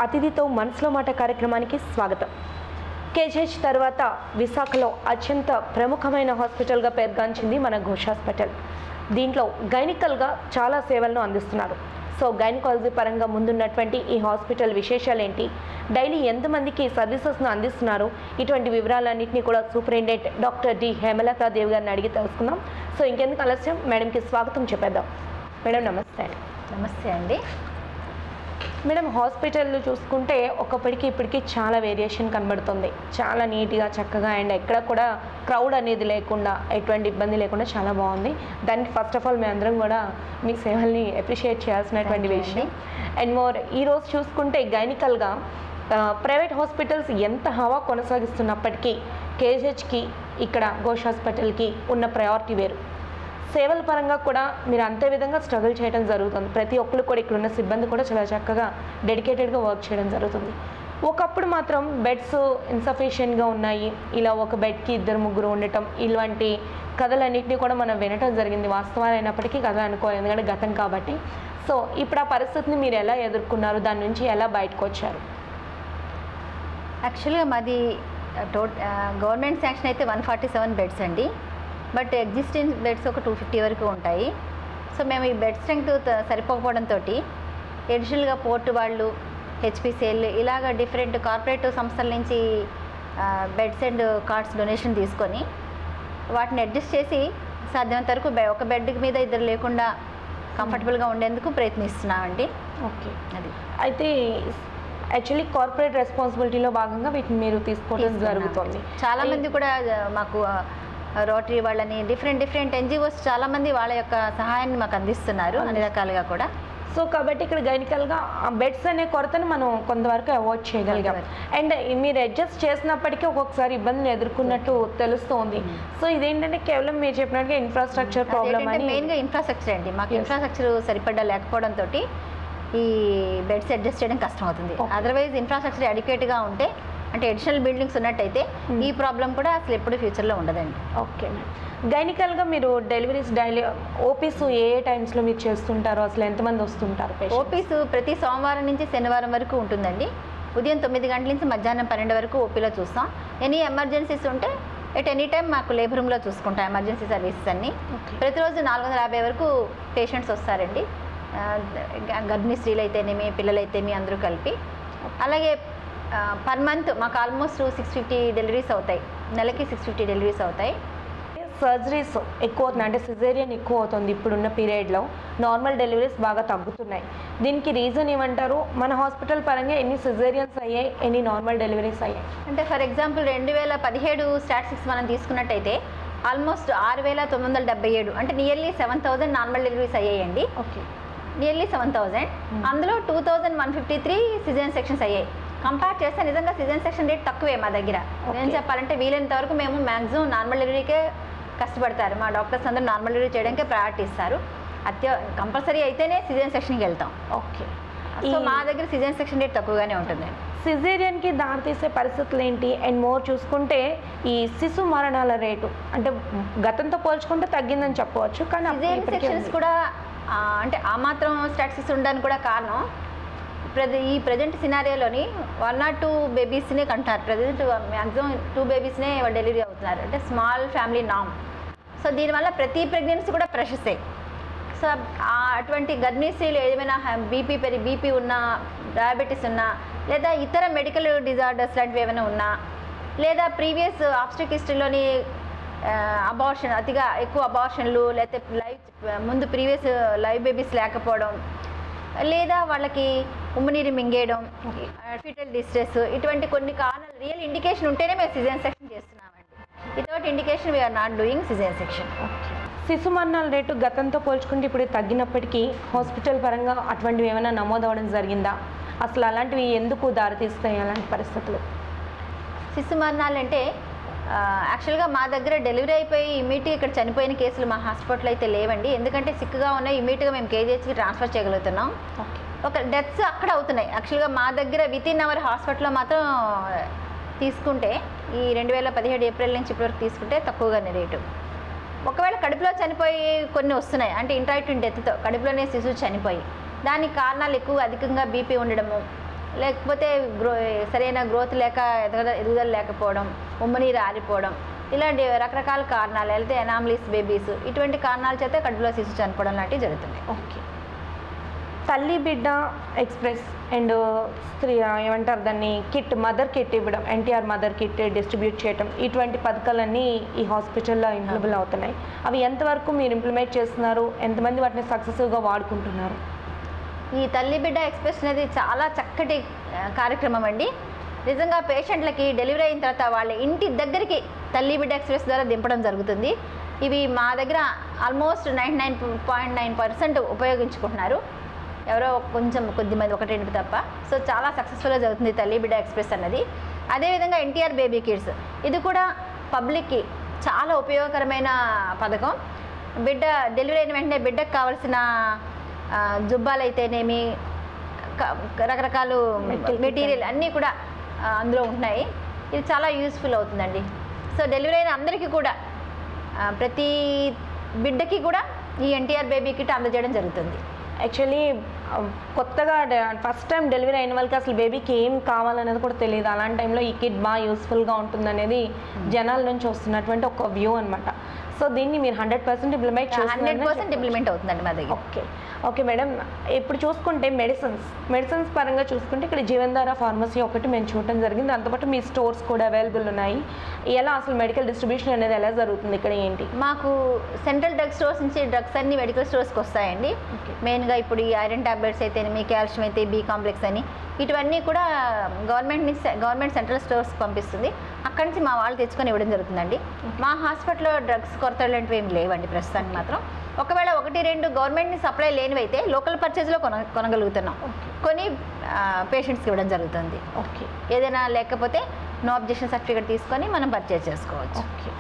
అతిథితో మనసులో మాట కార్యక్రమానికి స్వాగతం కేజీహెచ్ తర్వాత విశాఖలో అత్యంత ప్రముఖమైన హాస్పిటల్గా పేర్గాంచింది మన ఘోష్ హాస్పిటల్ దీంట్లో గైనికల్గా చాలా సేవలను అందిస్తున్నారు సో గైనకాలజీ పరంగా ముందున్నటువంటి ఈ హాస్పిటల్ విశేషాలు ఏంటి డైలీ ఎంతమందికి సర్వీసెస్ను అందిస్తున్నారు ఇటువంటి వివరాలన్నింటినీ కూడా superintendent doctor D Hemalatha Devi గారిని అడిగి తెలుసుకుందాం సో ఇంకెందుకు ఆలస్యం మేడంకి స్వాగతం చెప్పేద్దాం మేడం నమస్తే అండి నమస్తే అండి మేడం హాస్పిటల్లో చూసుకుంటే ఒకప్పటికి ఇప్పటికి చాలా వేరియేషన్ కనబడుతుంది చాలా నీట్గా చక్కగా అండ్ ఎక్కడ కూడా క్రౌడ్ అనేది లేకుండా ఎటువంటి ఇబ్బంది లేకుండా చాలా బాగుంది దానికి ఫస్ట్ ఆఫ్ ఆల్ మేమందరం కూడా మీ సేవల్ని అప్రిషియేట్ చేయాల్సినటువంటి Thank you విషయం అండ్ మోర్ ఈరోజు చూసుకుంటే గైనికల్గా ప్రైవేట్ హాస్పిటల్స్ ఎంత హవా కొనసాగిస్తున్నప్పటికీ కేజీహెచ్కి ఇక్కడ ఘోష్ హాస్పిటల్కి ఉన్న ప్రయారిటీ వేరు సేవల పరంగా కూడా మీరు అంతే విధంగా స్ట్రగుల్ చేయడం జరుగుతుంది ప్రతి ఒక్కరు కూడా ఇక్కడ ఉన్న సిబ్బంది కూడా చాలా చక్కగా డెడికేటెడ్గా వర్క్ చేయడం జరుగుతుంది ఒకప్పుడు మాత్రం బెడ్స్ ఇన్సఫిషియెంట్గా ఉన్నాయి ఇలా ఒక బెడ్కి ఇద్దరు ముగ్గురు ఉండటం ఇలాంటి కథలన్నింటినీ కూడా మనం వినటం జరిగింది వాస్తవాలు అయినప్పటికీ కథ అనుకోవాలి ఎందుకంటే గతం కాబట్టి సో ఇప్పుడు ఆ పరిస్థితిని మీరు ఎలా ఎదుర్కొన్నారు దాని నుంచి ఎలా బయటకు వచ్చారు యాక్చువల్గా మాది టో గవర్నమెంట్ శాంక్షన్ అయితే వన్ ఫార్టీ సెవెన్ బెడ్స్ అండి బట్ ఎగ్జిస్టింగ్ బెడ్స్ ఒక టూ ఫిఫ్టీ వరకు ఉంటాయి సో మేము ఈ బెడ్ స్ట్రెంగ్త్ సరిపోకపోవడంతో ఎడిషనల్గా పోర్ట్ వాళ్ళు హెచ్పిసిఎల్ ఇలాగ డిఫరెంట్ కార్పొరేట్ సంస్థల నుంచి బెడ్స్ అండ్ కార్డ్స్ డొనేషన్ తీసుకొని వాటిని అడ్జస్ట్ చేసి సాధ్యమైనంత వరకు బె- ఒక బెడ్ మీద ఇద్దరు లేకుండా కంఫర్టబుల్గా ఉండేందుకు ప్రయత్నిస్తున్నామండి ఓకే అది అయితే యాక్చువల్లీ కార్పొరేట్ రెస్పాన్సిబిలిటీలో భాగంగా వీటిని మీరు తీసుకోవడం తీసుకున్నాం. జరుగుతుంది చాలా మంది కూడా ఆ, మాకు రోటరీ వాళ్ళని డిఫరెంట్ డిఫరెంట్ ఎన్జిఓస్ చాలా మంది వాళ్ళ యొక్క సహాయాన్ని మాకు అందిస్తున్నారు అన్ని రకాలుగా కూడా సో కాబట్టి ఇక్కడ గైనికల్గా బెడ్స్ అనే కొరతను మనం కొంతవరకు అవాయిడ్ చేయగలిగాం అండ్ మీరు అడ్జస్ట్ చేసినప్పటికీ ఒక్కొక్కసారి ఇబ్బందులు ఎదుర్కొన్నట్టు తెలుస్తోంది సో ఇదేంటంటే కేవలం మీరు చెప్పినట్టుగా ఇన్ఫ్రాస్ట్రక్చర్ ప్రాబ్లమ్ అని మెయిన్గా ఇన్ఫ్రాస్ట్రక్చర్ అండి మాకు ఇన్ఫ్రాస్ట్రక్చర్ సరిపడా లేకపోవడంతో ఈ బెడ్స్ అడ్జస్ట్ చేయడం కష్టం అవుతుంది Okay. అదర్వైజ్ ఇన్ఫ్రాస్ట్రక్చర్ అడిక్వేట్గా ఉంటే అంటే అడిషనల్ బిల్డింగ్స్ ఉన్నట్టయితే ఈ ప్రాబ్లం కూడా అసలు ఎప్పుడు ఫ్యూచర్లో ఉండదండి ఓకే గైనికల్గా మీరు డెలివరీస్ డైలీ ఓపీస్ ఏ ఏ టైమ్స్లో మీరు చేస్తుంటారో అసలు ఎంతమంది వస్తుంటారు patients? ఓపీస్ ప్రతి సోమవారం నుంచి శనివారం వరకు ఉంటుందండి ఉదయం తొమ్మిది గంటల నుంచి మధ్యాహ్నం పన్నెండు వరకు ఓపీలో చూస్తాం ఎనీ ఎమర్జెన్సీస్ ఉంటే ఎట్ ఎనీ టైం మాకు లేబర్ రూమ్లో చూసుకుంటాం ఎమర్జెన్సీ సర్వీసెస్ అన్ని Okay. ప్రతిరోజు నాలుగు వందల యాభై వరకు పేషెంట్స్ వస్తారండి ఆ, గ- గర్భిణీ స్త్రీలు అయితేనేమి పిల్లలైతేమి అందరూ కలిపి అలాగే పర్ మంత్ మాకు ఆల్మోస్ట్ సిక్స్ ఫిఫ్టీ డెలివరీస్ అవుతాయి నెలకి సిక్స్ ఫిఫ్టీ డెలివరీస్ అవుతాయి సర్జరీస్ ఎక్కువ అవుతున్నాయి అంటే సిజేరియన్ ఎక్కువ అవుతుంది ఇప్పుడున్న పీరియడ్లో నార్మల్ డెలివరీస్ బాగా తగ్గుతున్నాయి దీనికి రీజన్ ఏమంటారు మన హాస్పిటల్ పరంగా ఎన్ని సిజేరియన్స్ అయ్యాయి ఎన్ని నార్మల్ డెలివరీస్ అయ్యాయి అంటే ఫర్ ఎగ్జాంపుల్ రెండు వేల పదిహేడు స్టాటిస్టిక్స్ మనం తీసుకున్నట్టయితే ఆల్మోస్ట్ ఆరు వేల తొమ్మిది వందల డెబ్బై ఏడు అంటే nearly seven thousand normal deliveries అయ్యాయండి ఓకే నియర్లీ సెవెన్ థౌజండ్ అందులో two thousand one fifty three caesarean sections అయ్యాయి కంపేర్ చేస్తే నిజంగా సిజన్ సెక్షన్ రేట్ తక్కువే మా దగ్గర ఏం Okay. చెప్పాలంటే వీలైనంత వరకు మేము మ్యాక్సిమం నార్మల్ డెలివరీకే కష్టపడతారు మా డాక్టర్స్ అందరూ నార్మల్ డెలివరీ చేయడానికే ప్రయారిటీ ఇస్తారు అత్య కంపల్సరీ అయితేనే సిజన్ సెక్షన్కి వెళ్తాం ఓకే సో మా దగ్గర సిజన్ సెక్షన్ రేట్ తక్కువగానే ఉంటుంది సిజేరియన్కి దారితీసే పరిస్థితులు ఏంటి అండ్ మోర్ చూసుకుంటే ఈ శిశు మరణాల రేటు అంటే గతంతో పోల్చుకుంటే తగ్గిందని చెప్పవచ్చు కానీ అప్పుడు సిజేరియన్ ఇప్పటికీ సెక్షన్స్ ఉంది. కూడా ఆ, అంటే ఆ మాత్రం స్టాటిస్టిక్స్ ఉండడానికి కూడా కారణం ప్రజ ఈ ప్రజెంట్ సినారియోలోని వన్ నాట్ టూ బేబీస్నే కంటారు ప్రజెంట్ మ్యాక్సిమం టూ బేబీస్నే డెలివరీ అవుతున్నారు అంటే స్మాల్ ఫ్యామిలీ నామ్ సో దీనివల్ల ప్రతి ప్రెగ్నెన్సీ కూడా ప్రెషర్సే సో ఆ అటువంటి గర్భిణీ స్త్రీలు ఏమైనా బీపీ పెరి బీపీ ఉన్నా డయాబెటీస్ ఉన్నా లేదా ఇతర మెడికల్ డిజార్డర్స్ లాంటివి ఏమైనా ఉన్నా లేదా ప్రీవియస్ ఆబ్స్టిక్ హిస్టరీలోని అబార్షన్ అతిగా ఎక్కువ అబార్షన్లు లేకపోతే లైవ్ ముందు ప్రీవియస్ లైవ్ బేబీస్ లేకపోవడం లేదా వాళ్ళకి ఉమ్మనీరు మింగేయడం ఫీటల్ డిస్ట్రెస్ ఇటువంటి కొన్ని కారణాలు రియల్ ఇండికేషన్ ఉంటేనే మేము సిజన్ సెక్షన్ చేస్తున్నామండి without indication we are not doing caesarean section okay. శిశు మరణాల రేటు గతంతో పోల్చుకుంటే ఇప్పుడు తగ్గినప్పటికీ హాస్పిటల్ పరంగా అటువంటివి ఏమైనా నమోదవడం జరిగిందా అసలు అలాంటివి ఎందుకు దారితీస్తాయి అలాంటి పరిస్థితులు శిశు మరణాలు అంటే యాక్చువల్గా మా దగ్గర డెలివరీ అయిపోయి ఇమీడియట్గా ఇక్కడ చనిపోయిన కేసులు మా హాస్పిటల్ అయితే లేవండి ఎందుకంటే సిక్గా ఉన్నాయి ఇమీడియట్గా మేము కేజీహెచ్కి ట్రాన్స్ఫర్ చేయగలుగుతున్నాం ఓకే ఒక డెత్స్ అక్కడ అవుతున్నాయి యాక్చువల్గా మా దగ్గర విత్ ఇన్ అవర్ హాస్పిటల్లో మాత్రం తీసుకుంటే ఈ రెండు వేల పదిహేడు ఏప్రిల్ నుంచి ఇప్పటివరకు తీసుకుంటే తక్కువగానే రేటు ఒకవేళ కడుపులో చనిపోయి కొన్ని వస్తున్నాయి అంటే ఇంట్రాక్టివ్ డెత్తో కడుపులోనే శిశువు చనిపోయి దానికి కారణాలు ఎక్కువ అధికంగా బీపీ ఉండడము లేకపోతే గ్రో సరైన గ్రోత్ లేక ఎదగ ఎదుగుదల లేకపోవడం ఉమ్మనీరు ఆరిపోవడం ఇలాంటి రకరకాల కారణాలు లేకపోతే ఎనామలీస్ బేబీస్ ఇటువంటి కారణాల చేత కడుపులో శిశు చనిపోవడం లాంటివి జరుగుతున్నాయి ఓకే తల్లి బిడ్డ ఎక్స్ప్రెస్ అండ్ స్త్రీ ఏమంటారు దాన్ని కిట్ మదర్ కిట్ ఇవ్వడం ఎన్టీఆర్ మదర్ కిట్ డిస్ట్రిబ్యూట్ చేయడం ఇటువంటి పథకాలన్నీ ఈ హాస్పిటల్లో ఇంప్లిమెంట్ అవుతున్నాయి అవి ఎంతవరకు మీరు ఇంప్లిమెంట్ చేస్తున్నారు ఎంతమంది వాటిని సక్సెసివ్గా వాడుకుంటున్నారు ఈ తల్లి బిడ్డ ఎక్స్ప్రెస్ అనేది చాలా చక్కటి ఆ, కార్యక్రమం అండి నిజంగా పేషెంట్లకి డెలివరీ అయిన తర్వాత వాళ్ళ ఇంటి దగ్గరికి తల్లి బిడ్డ ఎక్స్ప్రెస్ ద్వారా దింపడం జరుగుతుంది ఇవి మా దగ్గర almost ninety nine point nine percent ఉపయోగించుకుంటున్నారు ఎవరో కొంచెం కొద్ది మంది ఒకటి రెండు తప్ప సో చాలా సక్సెస్ఫుల్గా జరుగుతుంది తల్లి బిడ్డ ఎక్స్ప్రెస్ అన్నది అదేవిధంగా ఎన్టీఆర్ బేబీ కిడ్స్ ఇది కూడా పబ్లిక్కి చాలా ఉపయోగకరమైన పథకం బిడ్డ డెలివరీ అయిన వెంటనే బిడ్డకు కావాల్సిన ఆ, జుబ్బాలు అయితేనేమి క- రకరకాల Medical మెటీరియల్ అన్నీ కూడా ఆ, అందులో ఉంటున్నాయి ఇది చాలా యూస్ఫుల్ అవుతుందండి సో డెలివరీ అయిన అందరికీ కూడా ఆ, ప్రతి బిడ్డకి కూడా ఈ ఎన్టీఆర్ బేబీ కిట్ అందజేయడం జరుగుతుంది యాక్చువల్లీ కొత్తగా ఫస్ట్ టైం డెలివరీ అయిన వాళ్ళకి అసలు బేబీకి ఏం కావాలనేది కూడా తెలియదు అలాంటి టైంలో ఈ కిట్ బాగా యూస్ఫుల్గా ఉంటుందనేది జనాల నుంచి వస్తున్నటువంటి ఒక వ్యూ అనమాట సో దీన్ని మీరు hundred percent implement hundred percent implement అవుతుందండి మా దగ్గర ఓకే ఓకే మేడం ఇప్పుడు చూసుకుంటే మెడిసిన్స్ మెడిసిన్స్ పరంగా చూసుకుంటే ఇక్కడ జీవన్ధార ఫార్మసీ ఒకటి మేము చూడటం జరిగింది దాంతోపాటు మీ స్టోర్స్ కూడా అవైలబుల్ ఉన్నాయి ఎలా అసలు మెడికల్ డిస్ట్రిబ్యూషన్ అనేది ఎలా జరుగుతుంది ఇక్కడ ఏంటి మాకు సెంట్రల్ డ్రగ్ స్టోర్స్ నుంచి డ్రగ్స్ అన్ని మెడికల్ స్టోర్స్కి వస్తాయండి Okay. మెయిన్గా ఇప్పుడు ఈ ఐరన్ టాబ్లెట్స్ అయితే మీ కాల్షియం అయితే బి కాంప్లెక్స్ అని ఇటువన్నీ కూడా గవర్నమెంట్ నుంచి గవర్నమెంట్ సెంట్రల్ స్టోర్స్కి పంపిస్తుంది అక్కడి నుంచి మా వాళ్ళు తెచ్చుకొని ఇవ్వడం జరుగుతుందండి మా హాస్పిటల్లో డ్రగ్స్ కొరత లాంటివి ఏమి లేవండి ప్రస్తుతానికి మాత్రం ఒకవేళ ఒకటి రెండు గవర్నమెంట్ సప్లై లేనివైతే లోకల్ పర్చేజ్లో కొన కొనగలుగుతున్నాం కొని పేషెంట్స్కి ఇవ్వడం జరుగుతుంది ఓకే ఏదైనా లేకపోతే నో అబ్జెక్షన్ సర్టిఫికేట్ తీసుకొని మనం పర్చేజ్ చేసుకోవచ్చు ఓకే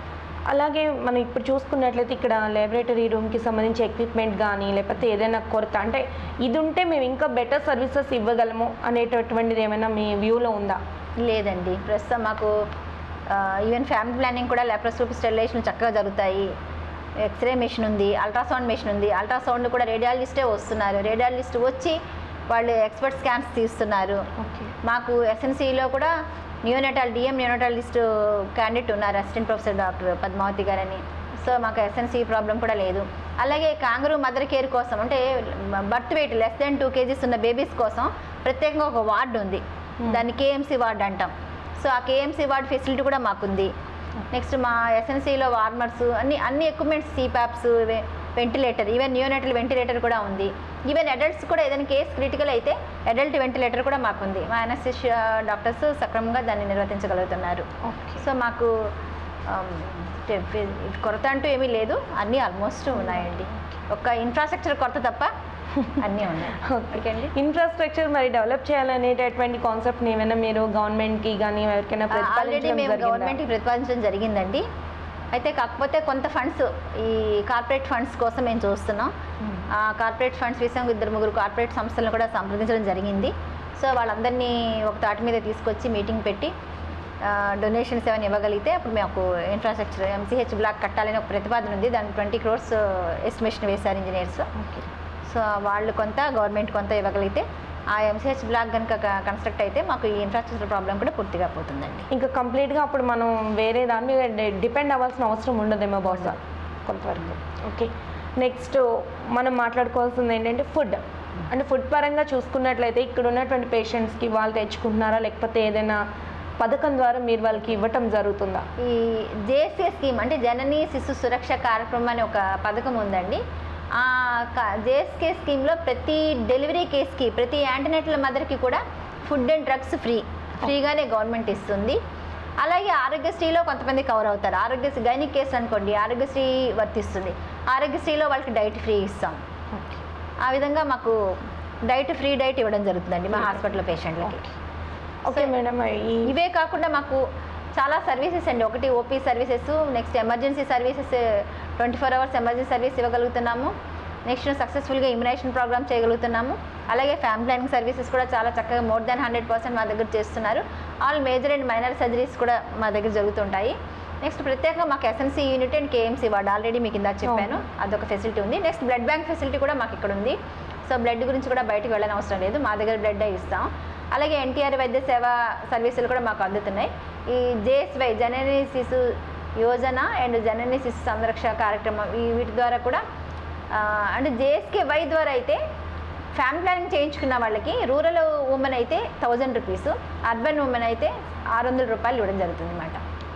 అలాగే మనం ఇప్పుడు చూసుకున్నట్లయితే ఇక్కడ లాబొరేటరీ రూమ్కి సంబంధించి ఎక్విప్మెంట్ కానీ లేకపోతే ఏదైనా కొరత అంటే ఇది ఉంటే మేము ఇంకా బెటర్ సర్వీసెస్ ఇవ్వగలము అనేటటువంటిది ఏమైనా మీ వ్యూలో ఉందా లేదండి ప్రస్తుతం మాకు ఈవెన్ ఫ్యామిలీ ప్లానింగ్ కూడా లాప్రోస్కోపీ స్టెరిలైజేషన్ చక్కగా జరుగుతాయి ఎక్స్రే మెషిన్ ఉంది అల్ట్రాసౌండ్ మెషిన్ ఉంది అల్ట్రాసౌండ్ కూడా రేడియాలజిస్టే వస్తున్నారు రేడియాలజిస్ట్ వచ్చి వాళ్ళు ఎక్స్పర్ట్ స్కాన్స్ తీస్తున్నారు ఓకే మాకు ఎస్ఎన్సీలో కూడా న్యూనటాల్ డిఎం న్యూనటాలజిస్ట్ క్యాండిడేట్ ఉన్నారు అసిస్టెంట్ ప్రొఫెసర్ డాక్టర్ పద్మావతి గారని సో మాకు ఎస్ఎన్సీ ప్రాబ్లం కూడా లేదు అలాగే కాంగరూ మదర్ కేర్ కోసం అంటే birth weight less than two kgs ఉన్న బేబీస్ కోసం ప్రత్యేకంగా ఒక వార్డు ఉంది Hmm. దాన్ని కేఎంసీ వార్డ్ అంటాం సో ఆ కేఎంసీ వార్డ్ ఫెసిలిటీ కూడా మాకుంది నెక్స్ట్ మా ఎస్ఎన్సీలో వార్మర్స్ అన్ని అన్ని equipments CPAPs ventilator even neonatal ventilator కూడా ఉంది ఈవెన్ అడల్ట్స్ కూడా ఏదైనా కేసు క్రిటికల్ అయితే అడల్ట్ వెంటిలేటర్ కూడా మాకుంది మా ఎనస్థిషియా డాక్టర్స్ సక్రమంగా దాన్ని నిర్వర్తించగలుగుతున్నారు ఓకే సో మాకు ఆమ్, టె- ఫె- కొరత అంటూ ఏమీ లేదు అన్నీ ఆల్మోస్ట్ ఉన్నాయండి ఒక ఇన్ఫ్రాస్ట్రక్చర్ కొరత తప్ప అన్నీ ఉన్నాయి ఓకే అండి ఇన్ఫ్రాస్ట్రక్చర్ మరి డెవలప్ చేయాలనేటటువంటి కాన్సెప్ట్ని ఏమైనా మీరు గవర్నమెంట్కి కానీ ఎవరికైనా ఆల్రెడీ ప్రతిపాదించడం మేము జరిగిందా? గవర్నమెంట్కి ప్రతిపాదించడం జరిగిందండి అయితే కాకపోతే కొంత ఫండ్స్ ఈ కార్పొరేట్ ఫండ్స్ కోసం మేము చూస్తున్నాం Hmm. ఆ కార్పొరేట్ ఫండ్స్ విషయం ఇద్దరు ముగ్గురు కార్పొరేట్ సంస్థలను కూడా సంప్రదించడం జరిగింది సో వాళ్ళందరినీ ఒక తాటి మీద తీసుకొచ్చి మీటింగ్ పెట్టి డొనేషన్స్ ఏమైనా ఇవ్వగలిగితే అప్పుడు మాకు ఇన్ఫ్రాస్ట్రక్చర్ ఎంసీహెచ్ బ్లాక్ కట్టాలని ఒక ప్రతిపాదన ఉంది దానికి ట్వంటీ క్రోర్స్ ఎస్టిమేషన్ వేశారు ఇంజనీర్స్ ఓకే సో వాళ్ళు కొంత గవర్నమెంట్ కొంత ఇవ్వగలిగితే ఆ ఎంసీహెచ్ బ్లాక్ కనుక కన్స్ట్రక్ట్ అయితే మాకు ఈ ఇన్ఫ్రాస్ట్రక్చర్ ప్రాబ్లం కూడా పూర్తిగా పోతుందండి ఇంకా కంప్లీట్గా అప్పుడు మనం వేరే దాని మీద డిపెండ్ అవ్వాల్సిన అవసరం ఉండదేమో బహుశా కొంతవరకు ఓకే నెక్స్ట్ మనం మాట్లాడుకోవాల్సింది ఏంటంటే ఫుడ్ అంటే ఫుడ్ పరంగా చూసుకున్నట్లయితే ఇక్కడ ఉన్నటువంటి పేషెంట్స్కి వాళ్ళు తెచ్చుకుంటున్నారా లేకపోతే ఏదైనా పథకం ద్వారా మీరు వాళ్ళకి ఇవ్వటం జరుగుతుందా ఈ జేఎస్కే స్కీమ్ అంటే జనని శిశు సురక్ష కార్యక్రమం అనే ఒక పథకం ఉందండి ఆ జేఎస్కే స్కీమ్లో ప్రతి డెలివరీ కేస్కి ప్రతి యాంటీనేటల్ మదర్కి కూడా ఫుడ్ అండ్ డ్రగ్స్ ఫ్రీ ఫ్రీగానే గవర్నమెంట్ ఇస్తుంది అలాగే ఆరోగ్యశ్రీలో కొంతమంది కవర్ అవుతారు ఆరోగ్యశ్రీ గైనిక్ కేసు అనుకోండి ఆరోగ్యశ్రీ వర్తిస్తుంది ఆరోగ్యశ్రీలో వాళ్ళకి డైట్ ఫ్రీ ఇస్తాం ఓకే ఆ విధంగా మాకు డైట్ ఫ్రీ డైట్ ఇవ్వడం జరుగుతుందండి మా హాస్పిటల్ పేషెంట్లకి ఓకే మేడం ఈ ఇవే కాకుండా మాకు చాలా సర్వీసెస్ అండి ఒకటి OP services next emergency services twenty four hours emergency service ఇవ్వగలుగుతున్నాము నెక్స్ట్ సక్సెస్ఫుల్గా ఇమ్యునేషన్ ప్రోగ్రామ్ చేయగలుగుతున్నాము అలాగే ఫ్యామిలీ ప్లానింగ్ సర్వీసెస్ కూడా చాలా చక్కగా మోర్ దాన్ హండ్రెడ్ పర్సెంట్ మా దగ్గర చేస్తున్నారు all major and minor surgeries కూడా మా దగ్గర జరుగుతుంటాయి నెక్స్ట్ ప్రత్యేకంగా మాకు SNC unit and KMC ward already మీకు ఇందాక చెప్పాను అదొక ఫెసిలిటీ ఉంది నెక్స్ట్ బ్లడ్ బ్యాంక్ ఫెసిలిటీ కూడా మాకు ఇక్కడ ఉంది సో బ్లడ్ గురించి కూడా బయటకు వెళ్ళని అవసరం లేదు మా దగ్గర బ్లడ్ ఇస్తాం అలాగే ఎన్టీఆర్ వైద్య సేవ సర్వీసులు కూడా మాకు అందుతున్నాయి ఈ జేఎస్వై జనని శిశు యోజన అండ్ జనని శిశు సంరక్ష కార్యక్రమం ఈ వీటి ద్వారా కూడా ఆ, అంటే జేఎస్కే వై ద్వారా అయితే ఫ్యామిలీ ప్లానింగ్ చేయించుకున్న వాళ్ళకి రూరల్ ఉమెన్ అయితే థౌజండ్ రూపీస్ అర్బన్ ఉమెన్ అయితే ఆరు వందల రూపాయలు ఇవ్వడం జరుగుతుంది అనమాట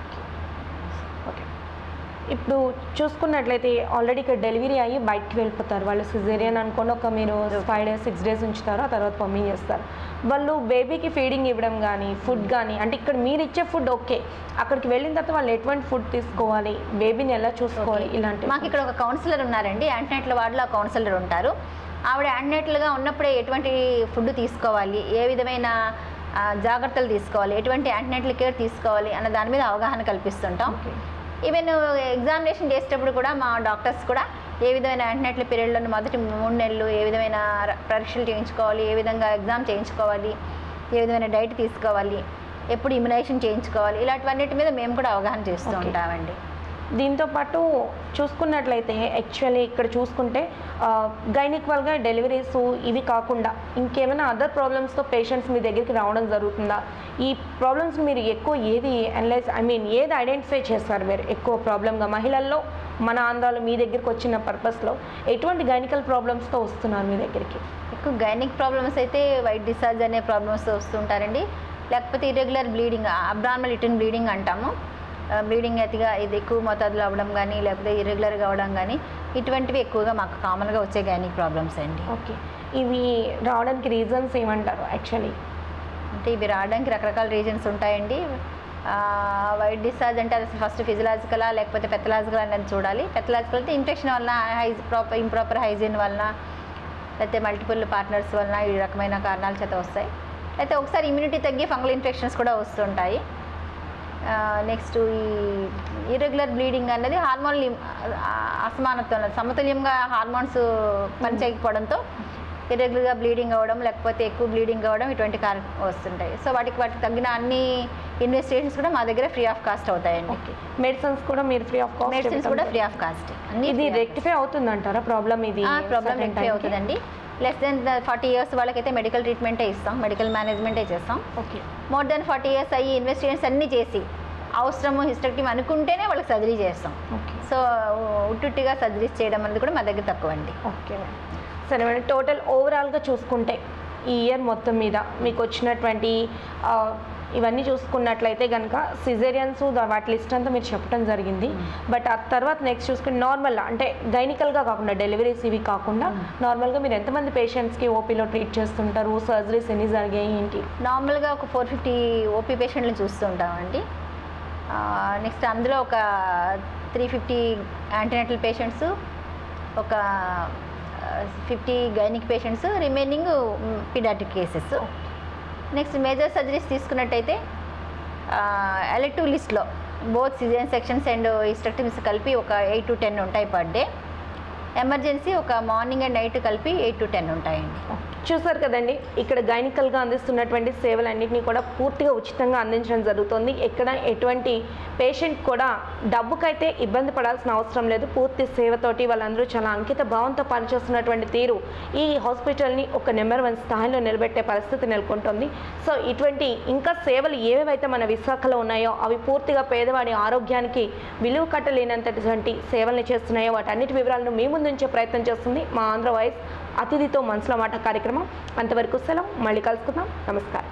ఓకే ఇప్పుడు చూసుకున్నట్లయితే ఆల్రెడీ ఇక్కడ డెలివరీ అయ్యి బయటికి వెళ్ళిపోతారు వాళ్ళు సిజేరియన్ అనుకోండి ఒక మీరు ఫైవ్ డేస్ సిక్స్ డేస్ ఉంచుతారు ఆ తర్వాత పంపించేస్తారు వాళ్ళు బేబీకి ఫీడింగ్ ఇవ్వడం కానీ ఫుడ్ కానీ అంటే ఇక్కడ మీరు ఇచ్చే ఫుడ్ ఓకే అక్కడికి వెళ్ళిన తర్వాత వాళ్ళు ఎటువంటి ఫుడ్ తీసుకోవాలి బేబీని ఎలా చూసుకోవాలి ఇలాంటి మాకు ఇక్కడ ఒక కౌన్సిలర్ ఉన్నారండి యాంటీనెట్ల వార్డులో కౌన్సిలర్ ఉంటారు ఆవిడ యాంటీనెట్లుగా ఉన్నప్పుడే ఎటువంటి ఫుడ్ తీసుకోవాలి ఏ విధమైన ఆ, జాగ్రత్తలు తీసుకోవాలి ఎటువంటి యాంటీనెట్ల కేర్ తీసుకోవాలి అన్న దాని మీద అవగాహన కల్పిస్తుంటాం ఓకే ఈవెన్ ఎగ్జామినేషన్ చేసేటప్పుడు కూడా మా డాక్టర్స్ కూడా ఏ విధమైన యాంటీనెట్ల పీరియడ్లో మొదటి మూడు నెలలు ఏ విధమైన ర- పరీక్షలు చేయించుకోవాలి ఏ విధంగా ఎగ్జామ్ చేయించుకోవాలి ఏ విధమైన డైట్ తీసుకోవాలి ఎప్పుడు ఇమ్యునైజేషన్ చేయించుకోవాలి ఇలాంటివన్నిటి మీద మేము కూడా అవగాహన చేస్తూ Okay. ఉంటామండి దీంతో పాటు చూసుకున్నట్లయితే యాక్చువల్లీ ఇక్కడ చూసుకుంటే గైనిక్వల్గా డెలివరీస్ ఇవి కాకుండా ఇంకేమైనా అదర్ ప్రాబ్లమ్స్తో పేషెంట్స్ మీ దగ్గరికి రావడం జరుగుతుందా ఈ ప్రాబ్లమ్స్ మీరు ఎక్కువ ఏది అనలైజ్ ఐ మీన్ ఏది ఐడెంటిఫై చేస్తారు మీరు ఎక్కువ ప్రాబ్లమ్గా మహిళల్లో మన ఆంధ్రాలో మీ దగ్గరికి వచ్చిన పర్పస్లో ఎటువంటి గైనికల్ ప్రాబ్లమ్స్తో వస్తున్నారు మీ దగ్గరికి ఎక్కువ గైనిక్ ప్రాబ్లమ్స్ అయితే వైట్ డిశ్చార్జ్ అనే ప్రాబ్లమ్స్ వస్తుంటారండి లేకపోతే ఇరెగ్యులర్ బ్లీడింగ్ అబ్నార్మల్ ఇటన్ బ్లీడింగ్ అంటాము బ్లీడింగ్ అతిగా ఇది ఎక్కువ మోతాదులో అవ్వడం కానీ లేకపోతే ఇరెగ్యులర్గా అవ్వడం కానీ ఇటువంటివి ఎక్కువగా మాకు కామన్గా వచ్చే గైనిక్ ప్రాబ్లమ్స్ అండి ఓకే ఇవి రావడానికి రీజన్స్ ఏమంటారు యాక్చువల్లీ అంటే ఇవి రావడానికి రకరకాల రీజన్స్ ఉంటాయండి వైట్ డిశ్చార్జ్ అంటే అది ఫస్ట్ ఫిజియలాజికలా లేకపోతే పెథలాజికల్ అనేది చూడాలి పెథలాజికల్ అయితే ఇన్ఫెక్షన్ వలన హైజ్ ప్రాపర్ ఇంప్రాపర్ హైజీన్ వలన లేకపోతే మల్టిపుల్ పార్ట్నర్స్ వలన ఈ రకమైన కారణాల చేత వస్తాయి అయితే ఒకసారి ఇమ్యూనిటీ తగ్గి ఫంగల్ ఇన్ఫెక్షన్స్ కూడా వస్తుంటాయి నెక్స్ట్ ఈ ఇరెగ్యులర్ బ్లీడింగ్ అనేది హార్మోన్ అసమానత్వం సమతుల్యంగా హార్మోన్స్ పనిచేయకపోవడంతో ఇరెగ్యులర్గా బ్లీడింగ్ అవ్వడం లేకపోతే ఎక్కువ బ్లీడింగ్ అవ్వడం ఇటువంటి కారణం వస్తుంటాయి సో వాటికి వాటికి తగ్గిన అన్ని ఇన్వెస్టిగేషన్స్ కూడా మా దగ్గర ఫ్రీ ఆఫ్ కాస్ట్ అవుతాయండి ఓకే మెడిసిన్స్ కూడా మీరు ఫ్రీ ఆఫ్ కాస్ట్ మెడిసిన్స్ కూడా ఫ్రీ ఆఫ్ కాస్ట్ అన్ని ఇది రెక్టిఫై అవుతుందంటారా ప్రాబ్లం ఇది ప్రాబ్లం certain రెక్టిఫై time కి? అవుతుందండి లెస్ దెన్ ఫార్టీ ఇయర్స్ వాళ్ళకైతే మెడికల్ ట్రీట్మెంటే ఇస్తాం మెడికల్ మేనేజ్మెంటే చేస్తాం okay more than forty years అయ్యి ఇన్వెస్టిగేషన్స్ అన్నీ చేసి అవసరము హిస్టెక్టివ్ అనుకుంటేనే వాళ్ళకి సర్జరీ చేస్తాం ఓకే సో ఉట్టుట్టిగా సర్జరీస్ చేయడం అనేది కూడా మా దగ్గర తక్కువ అండి ఓకే సరే మేడం టోటల్ ఓవరాల్గా చూసుకుంటే ఈ ఇయర్ మొత్తం మీద మీకు వచ్చినటువంటి ఆ, ఇవన్నీ చూసుకున్నట్లయితే కనుక సిజేరియన్స్ వాటి లిస్ట్ అంతా మీరు చెప్పడం జరిగింది బట్ ఆ తర్వాత నెక్స్ట్ చూసుకుంటే నార్మల్ అంటే గైనికల్గా కాకుండా డెలివరీస్ ఇవి కాకుండా నార్మల్గా మీరు ఎంతమంది పేషెంట్స్కి ఓపీలో ట్రీట్ చేస్తుంటారు సర్జరీస్ ఎన్ని జరిగాయి ఏంటి నార్మల్గా ఒక ఫోర్ ఫిఫ్టీ ఓపీ పేషెంట్లు చూస్తూ ఉంటామండి నెక్స్ట్ అందులో ఒక త్రీ ఫిఫ్టీ యాంటీనెటల్ పేషెంట్స్ ఒక fifty gynaec patients remaining paediatric cases next major surgeries తీసుకున్నట్టయితే ఎలెక్టివ్ లిస్ట్లో both caesarean sections and hysterectomies కలిపి ఒక ఎయిట్ టు టెన్ ఉంటాయి పర్ డే ఎమర్జెన్సీ ఒక మార్నింగ్ అండ్ నైట్ కలిపి ఎయిట్ టు టెన్ ఉంటాయండి చూసారు కదండి ఇక్కడ గైనికల్గా అందిస్తున్నటువంటి సేవలన్నింటినీ కూడా పూర్తిగా ఉచితంగా అందించడం జరుగుతుంది ఎక్కడ ఎటువంటి పేషెంట్ కూడా డబ్బుకైతే ఇబ్బంది పడాల్సిన అవసరం లేదు పూర్తి సేవతోటి వాళ్ళందరూ చాలా అంకిత భావంతో పనిచేస్తున్నటువంటి తీరు ఈ హాస్పిటల్ని ఒక నెంబర్ వన్ స్థాయిలో నిలబెట్టే పరిస్థితి నెలకొంటుంది సో ఇటువంటి ఇంకా సేవలు ఏవేవైతే మన విశాఖలో ఉన్నాయో అవి పూర్తిగా పేదవాడి ఆరోగ్యానికి విలువ కట్టలేనంతటువంటి సేవల్ని చేస్తున్నాయో వాటన్నిటి వివరాలను మీ ముందుంచే ప్రయత్నం చేస్తుంది మా ఆంధ్ర వాయిస్ అతిథితో మనసులో మాట కార్యక్రమం అంతవరకు సెలవు మళ్ళీ కలుసుకుందాం నమస్కారం